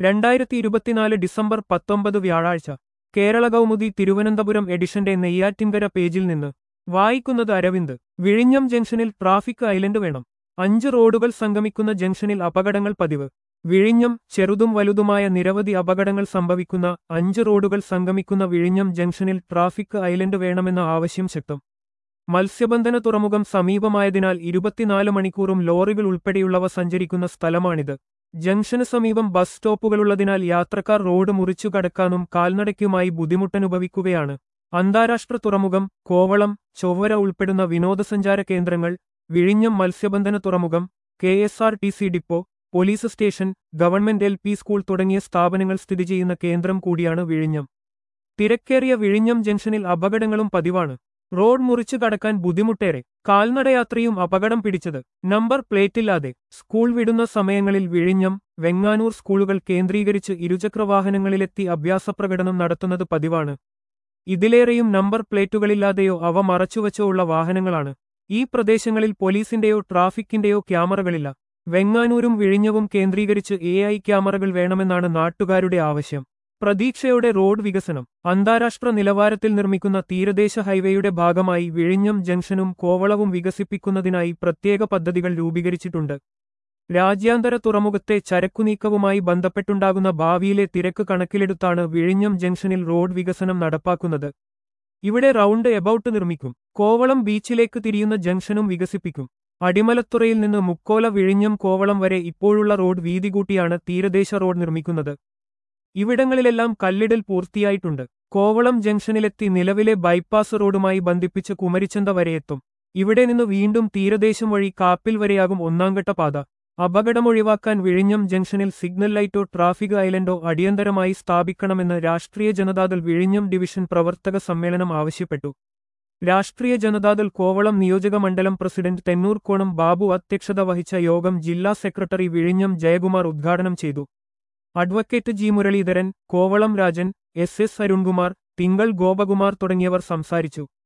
രണ്ടായിരത്തി ഇരുപത്തിനാല് ഡിസംബർ പത്തൊമ്പത് വ്യാഴാഴ്ച കേരള കൗമുദി തിരുവനന്തപുരം എഡിഷന്റെ നെയ്യാറ്റിൻകര പേജിൽ നിന്ന് വായിക്കുന്നത് അരവിന്ദ് വിഴിഞ്ഞം ജംഗ്ഷനിൽ ട്രാഫിക് ഐലൻഡ് വേണം അഞ്ച് റോഡുകൾ സംഗമിക്കുന്ന ജംഗ്ഷനിൽ അപകടങ്ങൾ പതിവ് വിഴിഞ്ഞം ചെറുതും വലുതുമായ നിരവധി അപകടങ്ങൾ സംഭവിക്കുന്ന അഞ്ച് റോഡുകൾ സംഗമിക്കുന്ന വിഴിഞ്ഞം ജംഗ്ഷനിൽ ട്രാഫിക് ഐലൻഡ് വേണമെന്ന ആവശ്യം ശക്തം മത്സ്യബന്ധന തുറമുഖം സമീപമായതിനാൽ ഇരുപത്തിനാല് മണിക്കൂറും ലോറികൾ ഉൾപ്പെടെയുള്ളവ സഞ്ചരിക്കുന്ന സ്ഥലമാണിത് ജംഗ്ഷന് സമീപം ബസ് സ്റ്റോപ്പുകളുള്ളതിനാൽ യാത്രക്കാർ റോഡ് മുറിച്ചു കടക്കാനും കാൽനടയ്ക്കുമായി ബുദ്ധിമുട്ടനുഭവിക്കുകയാണ് അന്താരാഷ്ട്ര തുറമുഖം കോവളം ചൊവ്വര ഉൾപ്പെടുന്ന വിനോദസഞ്ചാര കേന്ദ്രങ്ങൾ വിഴിഞ്ഞം മത്സ്യബന്ധന തുറമുഖം K S R T C depot police station government L P school തുടങ്ങിയ സ്ഥാപനങ്ങൾ സ്ഥിതി ചെയ്യുന്ന കേന്ദ്രം കൂടിയാണ് വിഴിഞ്ഞം തിരക്കേറിയ വിഴിഞ്ഞം ജംഗ്ഷനിൽ അപകടങ്ങളും പതിവാണ് റോഡ് മുറിച്ചു കടക്കാൻ ബുദ്ധിമുട്ടേറെ കാൽനടയാത്രയും അപകടം പിടിച്ചത് നമ്പർ പ്ലേറ്റില്ലാതെ സ്കൂൾ വിടുന്ന സമയങ്ങളിൽ വിഴിഞ്ഞം വെങ്ങാനൂർ സ്കൂളുകൾ കേന്ദ്രീകരിച്ച് ഇരുചക്രവാഹനങ്ങളിലെത്തി അഭ്യാസപ്രകടനം നടത്തുന്നത് പതിവാണ് ഇതിലേറെയും നമ്പർ പ്ലേറ്റുകളില്ലാതെയോ അവ മറച്ചുവച്ചോ ഉള്ള വാഹനങ്ങളാണ് ഈ പ്രദേശങ്ങളിൽ പോലീസിന്റെയോ ട്രാഫിക്കിന്റെയോ ക്യാമറകളില്ല വെങ്ങാനൂരും വിഴിഞ്ഞവും കേന്ദ്രീകരിച്ച് എ ഐ ക്യാമറകൾ വേണമെന്നാണ് നാട്ടുകാരുടെ ആവശ്യം പ്രതീക്ഷയോടെ റോഡ് വികസനം അന്താരാഷ്ട്ര നിലവാരത്തിൽ നിർമ്മിക്കുന്ന തീരദേശ ഹൈവേയുടെ ഭാഗമായി വിഴിഞ്ഞം ജംഗ്ഷനും കോവളവും വികസിപ്പിക്കുന്നതിനായി പ്രത്യേക പദ്ധതികൾ രൂപീകരിച്ചിട്ടുണ്ട് രാജ്യാന്തര തുറമുഖത്തെ ചരക്കുനീക്കവുമായി ബന്ധപ്പെട്ടുണ്ടാകുന്ന ഭാവിയിലെ തിരക്ക് കണക്കിലെടുത്താണ് വിഴിഞ്ഞം ജംഗ്ഷനിൽ റോഡ് വികസനം നടപ്പാക്കുന്നത് ഇവിടെ റൗണ്ട് എബൌട്ട് നിർമ്മിക്കും കോവളം ബീച്ചിലേക്ക് തിരിയുന്ന ജംഗ്ഷനും വികസിപ്പിക്കും അടിമലത്തുറയിൽ നിന്ന് മുക്കോല വിഴിഞ്ഞം കോവളം വരെ ഇപ്പോഴുള്ള റോഡ് വീതി കൂട്ടിയാണ് തീരദേശ റോഡ് നിർമ്മിക്കുന്നത് ഇവിടങ്ങളിലെല്ലാം കല്ലിടൽ പൂർത്തിയായിട്ടുണ്ട് കോവളം ജംഗ്ഷനിലെത്തി നിലവിലെ ബൈപ്പാസ് റോഡുമായി ബന്ധിപ്പിച്ച് കുമരിച്ചന്ത വരെയെത്തും ഇവിടെ നിന്ന് വീണ്ടും തീരദേശം വഴി കാപ്പിൽ വരെയാകും ഒന്നാംഘട്ട പാത അപകടമൊഴിവാക്കാൻ വിഴിഞ്ഞം ജംഗ്ഷനിൽ സിഗ്നൽ ലൈറ്റോ ട്രാഫിക് ഐലൻഡോ അടിയന്തരമായി സ്ഥാപിക്കണമെന്ന് രാഷ്ട്രീയ ജനതാദൾ വിഴിഞ്ഞം ഡിവിഷൻ പ്രവർത്തക സമ്മേളനം ആവശ്യപ്പെട്ടു രാഷ്ട്രീയ ജനതാദൾ കോവളം നിയോജക മണ്ഡലം പ്രസിഡന്റ് തെന്നൂർക്കോണം ബാബു അധ്യക്ഷത വഹിച്ച യോഗം ജില്ലാ സെക്രട്ടറി വിഴിഞ്ഞം ജയകുമാർ ഉദ്ഘാടനം ചെയ്തു advocate G Muraleedharan Kovalam Rajan S S Arunkumar തിങ്കൾ ഗോപകുമാർ തുടങ്ങിയവർ സംസാരിച്ചു